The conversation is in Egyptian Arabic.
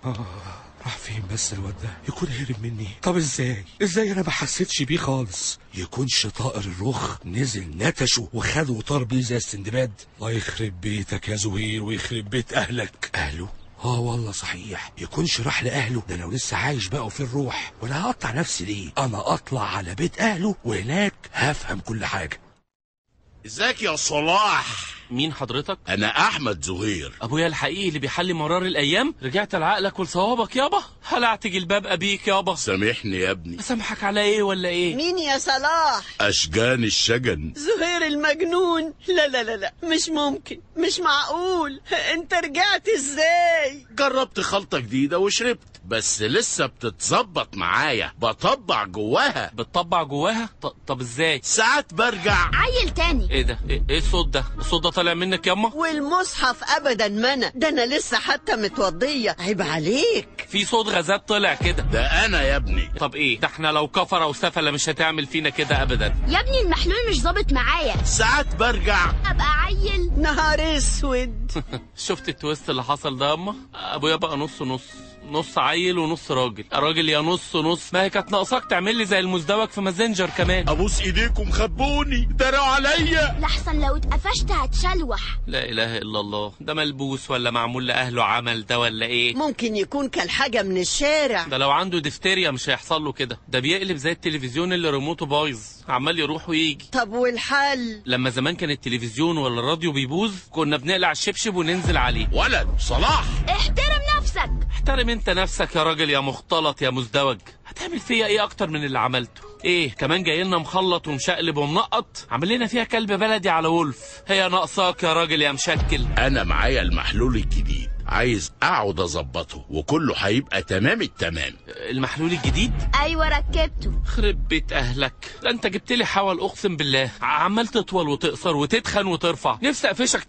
راح فين بس الواد ده يكون هرب مني طب ازاي ازاي انا ما حسيتش بيه خالص يكونش طائر الرخ نزل نتشه وخده وطار بيه زي السندباد الله يخرب بيتك يا زهير ويخرب بيت اهلك اهله اه والله صحيح يكونش راح لاهله ده لو لسه عايش بقى وفي الروح وانا هقطع نفسي ليه انا اطلع على بيت اهله وهناك هفهم كل حاجه ازيك يا صلاح مين حضرتك؟ انا احمد زهير ابويا الحقيقي اللي بيحلي مرار الايام رجعت لعقلك ولصوابك يابا هلعت جلباب ابيك يابا سامحني يا ابني اسامحك على ايه ولا ايه مين يا صلاح اشجان الشجن زهير المجنون لا لا لا لا مش ممكن مش معقول انت رجعت ازاي جربت خلطة جديدة وشربت بس لسه بتتظبط معايا بطبع جواها بتطبع جواها ط... طب ازاي ساعات برجع عيل تاني ايه ده ايه, إيه الصوت ده الصوت ده طالع منك ياما والمصحف ابدا منى ده انا لسه حتى متوضيه عيب عليك في صوت غازات طلع كده ده انا يا ابني طب ايه ده احنا لو كفره وسفله مش هتعمل فينا كده ابدا يا ابني المحلول مش ظابط معايا ساعات برجع ابقى عيل نهار اسود شفت التويست اللي حصل ده ياما ابويا بقى نص نص نص عيل ونص راجل راجل يا نص نص ما هي كانت ناقصاك تعمل لي زي المزدوج في مازنجر كمان ابوس ايديكم خبوني دروا عليا لحسن لو اتقفشت هتشلوح لا اله الا الله ده ملبوس ولا معمول لاهله عمل ده ولا ايه ممكن يكون كل حاجه من الشارع ده لو عنده دفتيريا مش هيحصل له كده ده بيقلب زي التلفزيون اللي ريموته بايظ عمال يروح ويجي طب والحل لما زمان كان التلفزيون ولا الراديو بيبوظ كنا بنقلع الشبشب وننزل عليه ولد صلاح احترم نفسك احترم انت نفسك يا راجل يا مختلط يا مزدوج هتعمل فيا ايه اكتر من اللي عملته ايه كمان جاي لنا مخلط ومشقلب ومنقط عامل لنا فيها كلب بلدي على ولف هي ناقصاك يا راجل يا مشكل انا معايا المحلول الجديد عايز اقعد اظبطه وكله هيبقى تمام التمام المحلول الجديد ايوه ركبته خرب بيت اهلك ده انت جبت لي حول اقسم بالله عمال تطول وتقصر وتتخن وترفع نفسي اقفشك